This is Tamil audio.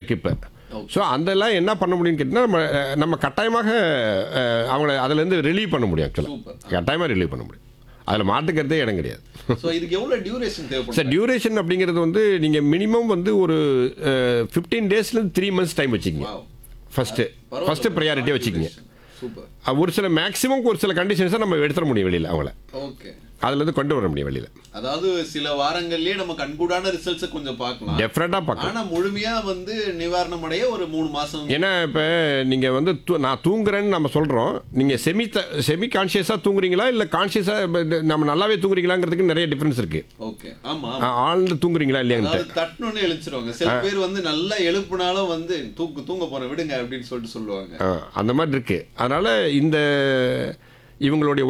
இருக்கு இப்போ ஸோ அதெல்லாம் என்ன பண்ண முடியும்னு கேட்டிங்கன்னா நம்ம அஹ், நம்ம கட்டாயமாக அஹ், அவங்கள அதுலேருந்து ரிலீவ் பண்ண முடியும் ஆக்சுவலாக சூப்பர் கட்டாயமாக ரிலீவ் பண்ண முடியும் அதில் மாட்டுக்கிறதே இடம் கிடையாது ஸோ இதுக்கு எவ்வளவு டியூரேஷன் தேவைப்படும் சார் டியூரேஷன் அப்படிங்கிறது வந்து நீங்கள் மினிமம் வந்து ஒரு ஃபிஃப்டீன் டேஸ்லேருந்து த்ரீ மந்த்ஸ் டைம் வச்சுக்கிங்க Wow. ஃபஸ்ட்டு பரவாயில்ல. ஃபஸ்ட்டு ப்ரையாரிட்டியாக வச்சுக்கிங்க சூப்பர் அஹ், ஒரு சில மேக்ஸிமம் ஒரு சில கண்டிஷன்ஸை நம்ம எடுத்துட முடியும் வெளியில் அவங்கள ஓகே அதுலேருந்து கொண்டு வர முடியும் வெளியில் அதாவது சில வாரங்கள்லயே நம்ம கண்கூடான ரிசல்ட்ஸை கொஞ்சம் பார்க்கலாம் டெஃபினட்டாக பார்க்கலாம் ஆனா முழுமையா வந்து நிவாரணம் அடைய ஒரு மூணு மாசம் ஏன்னா இப்போ நீங்கள் வந்து தூ- நான் தூங்குறேன்னு நம்ம சொல்கிறோம் நீங்கள் செமி த செமி கான்ஷியஸாக தூங்குறீங்களா இல்லை கான்ஷியஸாக நம்ம நல்லாவே தூங்குறீங்களாங்கிறதுக்கு நிறைய டிஃப்ரென்ஸ் இருக்குது ஓகே ஆமா ஆழ்ந்து தூங்குறீங்களா இல்லையான்ட்டு அதாவது தட்டணும்னு எழுச்சிருவாங்க சில பேர் வந்து நல்லா எழுப்புனாலும் வந்து தூக்கு தூங்க போறேன் விடுங்க அப்படின்னு சொல்லிட்டு சொல்லுவாங்க ஆ, அந்த மாதிரி இருக்குது அதனால் இந்த இவங்களுடைய